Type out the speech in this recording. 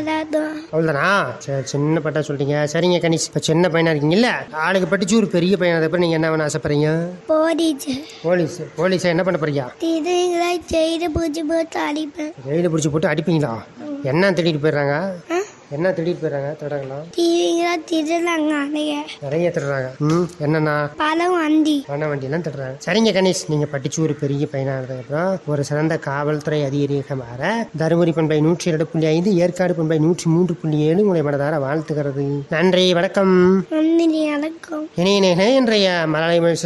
அதான் அவ்வளோதானா சரி சின்ன பட்டா சொல்லிட்டீங்க சரிங்க கணேஷ் இப்போ சின்ன பையனா இருக்கீங்கல்ல ஆளுக்கு படிச்சு ஒரு பெரிய பையன் அதை நீங்கள் என்ன வேணும் ஆசைப்படுறீங்க போலீஸ் போலீஸ் போலீஸை என்ன பண்ண போறீங்க திருங்களா செய்து பூச்சி போட்டு அடிப்பேன் கையில் பிடிச்சி போட்டு அடிப்பீங்களா என்ன திருடிட்டு போயிடுறாங்க என்ன திருடிட்டு போயிடுறாங்க திருடங்களா டிவிங்களா திருடலாங்க அதைய நிறைய திருடுறாங்க ம் என்னண்ணா பழம் வண்டி பண வண்டியெல்லாம் திருடுறாங்க சரிங்க கணேஷ் நீங்கள் படிச்சு ஒரு பெரிய பையனானதுக்கப்புறம் ஒரு சிறந்த காவல்துறை அதிகாரியாக மாற தருமபுரி பண்பை நூற்றி இரண்டு புள்ளி ஐந்து ஏற்காடு பண்பை நூற்றி மூன்று புள்ளி ஏழு உங்களை மனதார வாழ்த்துகிறது நன்றி வணக்கம் நன்றி வணக்கம் இணைய இன்றைய மலயாள